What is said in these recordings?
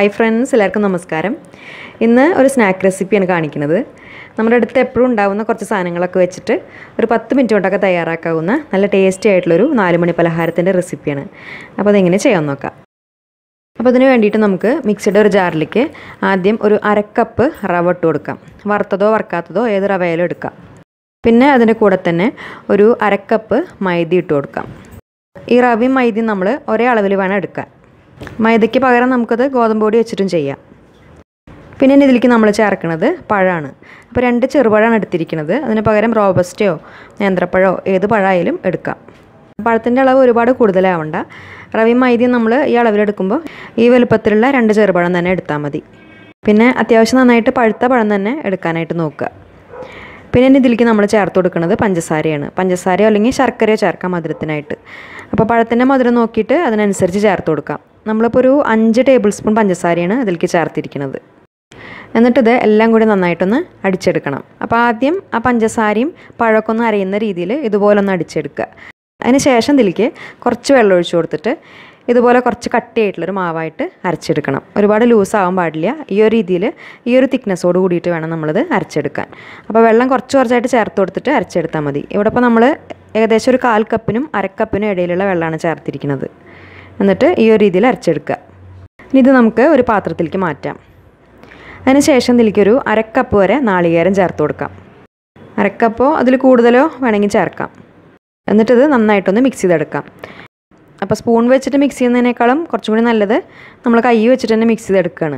hi friends എല്ലാവർക്കും നമസ്കാരം ഇന്ന് ഒരു സ്നാക്ക് റെസിപ്പിയാണ് കാണിക്കുന്നത് നമ്മുടെ അടുത്ത് എപ്പോഴും ഉണ്ടാകുന്ന കുറച്ച് സാധനങ്ങളൊക്കെ വെച്ചിട്ട് ഒരു പത്ത് മിനിറ്റ് കൊണ്ടൊക്കെ തയ്യാറാക്കാവുന്ന നല്ല ടേസ്റ്റി ആയിട്ടുള്ളൊരു നാല് മണി പലഹാരത്തിൻ്റെ റെസിപ്പിയാണ് അപ്പോൾ അതെങ്ങനെ ചെയ്യാൻ നോക്കാം അപ്പോൾ അതിന് വേണ്ടിയിട്ട് നമുക്ക് മിക്സിയുടെ ഒരു ജാറിലേക്ക് ആദ്യം ഒരു അരക്കപ്പ് റവ ഇട്ട് കൊടുക്കാം വറുത്തതോ വറുക്കാത്തതോ ഏത് റവയിലും എടുക്കാം പിന്നെ അതിൻ്റെ കൂടെ തന്നെ ഒരു അരക്കപ്പ് മൈദ ഇട്ട് കൊടുക്കാം ഈ റവയും മൈദയും നമ്മൾ ഒരേ അളവിൽ വേണം എടുക്കാൻ മൈദയ്ക്ക് പകരം നമുക്കത് ഗോതമ്പ് പൊടി വെച്ചിട്ടും ചെയ്യാം പിന്നെ ഇനി ഇതിലേക്ക് നമ്മൾ ചേർക്കുന്നത് പഴമാണ് അപ്പോൾ രണ്ട് ചെറുപഴമാണ് എടുത്തിരിക്കുന്നത് അതിന് പകരം റോബസ്റ്റയോ നേന്ത്രപ്പഴമോ ഏത് പഴമായാലും എടുക്കാം പഴത്തിൻ്റെ അളവ് ഒരുപാട് കൂടുതലാവണ്ട റവയും മൈദയും നമ്മൾ ഈ അളവിലെടുക്കുമ്പോൾ ഈ വലുപ്പത്തിലുള്ള രണ്ട് ചെറുപഴം തന്നെ എടുത്താൽ മതി പിന്നെ അത്യാവശ്യം നന്നായിട്ട് പഴുത്ത പഴം തന്നെ എടുക്കാനായിട്ട് നോക്കുക പിന്നെ ഇനി ഇതിലേക്ക് നമ്മൾ ചേർത്ത് കൊടുക്കുന്നത് പഞ്ചസാരയാണ് പഞ്ചസാരയോ അല്ലെങ്കിൽ ശർക്കരയോ ചേർക്കാം മധുരത്തിനായിട്ട് അപ്പോൾ പഴത്തിൻ്റെ മധുരം നോക്കിയിട്ട് അതിനനുസരിച്ച് ചേർത്ത് കൊടുക്കാം നമ്മളിപ്പോൾ ഒരു അഞ്ച് ടേബിൾ സ്പൂൺ പഞ്ചസാരയാണ് ഇതിലേക്ക് ചേർത്തിരിക്കുന്നത് എന്നിട്ടിത് എല്ലാം കൂടി നന്നായിട്ടൊന്ന് അടിച്ചെടുക്കണം അപ്പോൾ ആദ്യം ആ പഞ്ചസാരയും പഴമൊക്കെ ഒന്ന് അരയുന്ന രീതിയിൽ ഇതുപോലെ ഒന്ന് അടിച്ചെടുക്കുക അതിന് ശേഷം ഇതിലേക്ക് കുറച്ച് വെള്ളം ഒഴിച്ചു കൊടുത്തിട്ട് ഇതുപോലെ കുറച്ച് കട്ടിയായിട്ടുള്ളൊരു മാവായിട്ട് അരച്ചെടുക്കണം ഒരുപാട് ലൂസ് ആവാൻ പാടില്ല ഈ ഒരു രീതിയിൽ ഈ ഒരു തിക്നെസ്സോട് കൂടിയിട്ട് വേണം നമ്മളിത് അരച്ചെടുക്കാൻ അപ്പോൾ വെള്ളം കുറച്ച് കുറച്ചായിട്ട് ചേർത്ത് കൊടുത്തിട്ട് അരച്ചെടുത്താൽ മതി ഇവിടെ ഇപ്പോൾ നമ്മൾ ഏകദേശം ഒരു കാൽ കപ്പിനും അരക്കപ്പിനും ഇടയിലുള്ള വെള്ളമാണ് ചേർത്തിരിക്കുന്നത് എന്നിട്ട് ഈ ഒരു രീതിയിൽ അരച്ചെടുക്കുക ഇനി ഇത് നമുക്ക് ഒരു പാത്രത്തിലേക്ക് മാറ്റാം അതിനുശേഷം ഇതിലേക്കൊരു അരക്കപ്പ് വരെ നാളികേരം ചേർത്ത് കൊടുക്കാം അരക്കപ്പോ അതിൽ കൂടുതലോ വേണമെങ്കിൽ ചേർക്കാം എന്നിട്ടിത് നന്നായിട്ടൊന്ന് മിക്സ് ചെയ്തെടുക്കാം അപ്പോൾ സ്പൂൺ വെച്ചിട്ട് മിക്സ് ചെയ്യുന്നതിനേക്കാളും കുറച്ചും കൂടി നല്ലത് നമ്മൾ കൈ വെച്ചിട്ട് തന്നെ മിക്സ് ചെയ്തെടുക്കുകയാണ്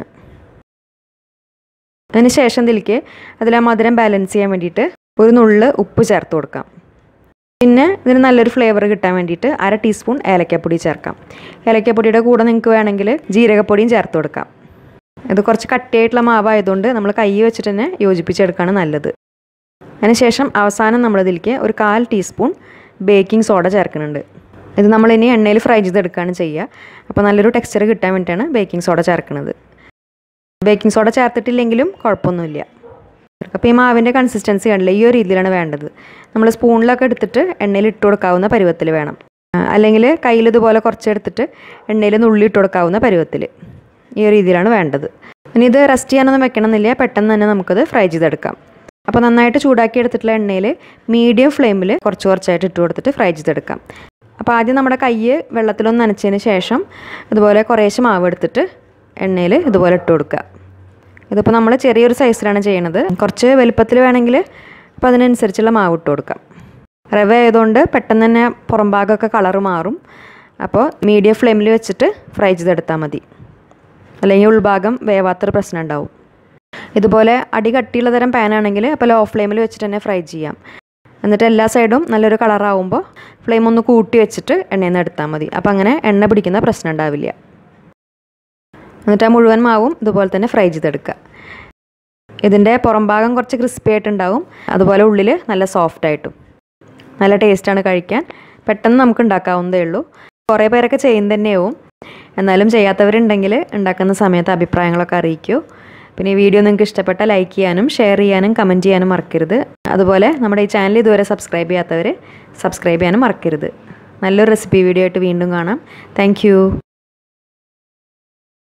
അതിന് ശേഷം ഇതിലേക്ക് അതിൽ ആ മധുരം ബാലൻസ് ചെയ്യാൻ വേണ്ടിയിട്ട് ഒരു നുള്ള് ഉപ്പ് ചേർത്ത് കൊടുക്കാം പിന്നെ ഇതിന് നല്ലൊരു ഫ്ലേവർ കിട്ടാൻ വേണ്ടിയിട്ട് അര ടീസ്പൂൺ ഏലക്കപ്പൊടി ചേർക്കാം ഏലക്കപ്പൊടിയുടെ കൂടെ നിങ്ങൾക്ക് വേണമെങ്കിൽ ജീരകപ്പൊടിയും ചേർത്ത് കൊടുക്കാം ഇത് കുറച്ച് കട്ടിയായിട്ടുള്ള മാവായതുകൊണ്ട് നമ്മൾ കൈ വെച്ചിട്ട് തന്നെ യോജിപ്പിച്ചെടുക്കുകയാണ് നല്ലത് അതിനുശേഷം അവസാനം നമ്മളിതിലേക്ക് ഒരു കാൽ ടീസ്പൂൺ ബേക്കിംഗ് സോഡ ചേർക്കുന്നുണ്ട് ഇത് നമ്മൾ ഇനി എണ്ണയിൽ ഫ്രൈ ചെയ്തെടുക്കുകയാണ് ചെയ്യുക അപ്പോൾ നല്ലൊരു ടെക്സ്ചർ കിട്ടാൻ വേണ്ടിയിട്ടാണ് ബേക്കിംഗ് സോഡ ചേർക്കുന്നത് ബേക്കിംഗ് സോഡ ചേർത്തിട്ടില്ലെങ്കിലും കുഴപ്പമൊന്നുമില്ല അപ്പോൾ ഈ മാവിൻ്റെ കൺസിസ്റ്റൻസി കണ്ടില്ല ഈ ഒരു രീതിയിലാണ് വേണ്ടത് നമ്മൾ സ്പൂണിലൊക്കെ എടുത്തിട്ട് എണ്ണയിൽ ഇട്ട് കൊടുക്കാവുന്ന പരുവത്തിൽ വേണം അല്ലെങ്കിൽ കയ്യിൽ ഇതുപോലെ കുറച്ചെടുത്തിട്ട് എണ്ണയിൽ നുള്ളി ഇട്ട് കൊടുക്കാവുന്ന പരുവത്തിൽ ഈ ഒരു രീതിയിലാണ് വേണ്ടത് ഇനി ഇത് റെസ്റ്റ് ചെയ്യാനൊന്നും വെക്കണമെന്നില്ല പെട്ടെന്ന് തന്നെ നമുക്കത് ഫ്രൈ ചെയ്തെടുക്കാം അപ്പോൾ നന്നായിട്ട് ചൂടാക്കി എടുത്തിട്ടുള്ള എണ്ണയിൽ മീഡിയം ഫ്ലെയിമിൽ കുറച്ച് കുറച്ചായിട്ട് ഇട്ട് കൊടുത്തിട്ട് ഫ്രൈ ചെയ്തെടുക്കാം അപ്പോൾ ആദ്യം നമ്മുടെ കൈ വെള്ളത്തിലൊന്ന് നനച്ചതിന് ശേഷം ഇതുപോലെ കുറേശ്ശെ മാവ് എടുത്തിട്ട് എണ്ണയിൽ ഇതുപോലെ ഇട്ട് കൊടുക്കുക ഇതിപ്പോൾ നമ്മൾ ചെറിയൊരു സൈസിലാണ് ചെയ്യണത് കുറച്ച് വലുപ്പത്തിൽ വേണമെങ്കിൽ അപ്പോൾ അതിനനുസരിച്ചുള്ള മാവ് ഇട്ട് കൊടുക്കാം റവ ആയതുകൊണ്ട് പെട്ടെന്ന് തന്നെ പുറം ഭാഗമൊക്കെ കളറ് മാറും അപ്പോൾ മീഡിയം ഫ്ലെയിമിൽ വെച്ചിട്ട് ഫ്രൈ ചെയ്തെടുത്താൽ മതി അല്ലെങ്കിൽ ഉൾഭാഗം വേവാത്തൊരു പ്രശ്നം ഉണ്ടാവും ഇതുപോലെ അടി കട്ടിയുള്ള തരം പാനാണെങ്കിൽ അപ്പോൾ ലോ ഫ്ലെയിമിൽ വെച്ചിട്ട് തന്നെ ഫ്രൈ ചെയ്യാം എന്നിട്ട് എല്ലാ സൈഡും നല്ലൊരു കളറാവുമ്പോൾ ഫ്ലെയിം ഒന്ന് കൂട്ടി വെച്ചിട്ട് എണ്ണയിൽ നിന്ന് എടുത്താൽ മതി അപ്പോൾ അങ്ങനെ എണ്ണ പിടിക്കുന്ന പ്രശ്നം ഉണ്ടാവില്ല എന്നിട്ട് ആ മുഴുവൻ മാവും ഇതുപോലെ തന്നെ ഫ്രൈ ചെയ്തെടുക്കുക ഇതിൻ്റെ പുറം ഭാഗം കുറച്ച് ക്രിസ്പി ആയിട്ടുണ്ടാവും അതുപോലെ ഉള്ളിൽ നല്ല സോഫ്റ്റ് ആയിട്ടും നല്ല ടേസ്റ്റാണ് കഴിക്കാൻ പെട്ടെന്ന് നമുക്ക് ഉണ്ടാക്കാവുന്നതേ ഉള്ളൂ കുറേ പേരൊക്കെ ചെയ്യും തന്നെയാവും എന്നാലും ചെയ്യാത്തവരുണ്ടെങ്കിൽ ഉണ്ടാക്കുന്ന സമയത്ത് അഭിപ്രായങ്ങളൊക്കെ അറിയിക്കൂ പിന്നെ ഈ വീഡിയോ നിങ്ങൾക്ക് ഇഷ്ടപ്പെട്ടാൽ ലൈക്ക് ചെയ്യാനും ഷെയർ ചെയ്യാനും കമൻറ്റ് ചെയ്യാനും മറക്കരുത് അതുപോലെ നമ്മുടെ ഈ ചാനൽ ഇതുവരെ സബ്സ്ക്രൈബ് ചെയ്യാത്തവർ സബ്സ്ക്രൈബ് ചെയ്യാനും മറക്കരുത് നല്ലൊരു റെസിപ്പി വീഡിയോ ആയിട്ട് വീണ്ടും കാണാം താങ്ക്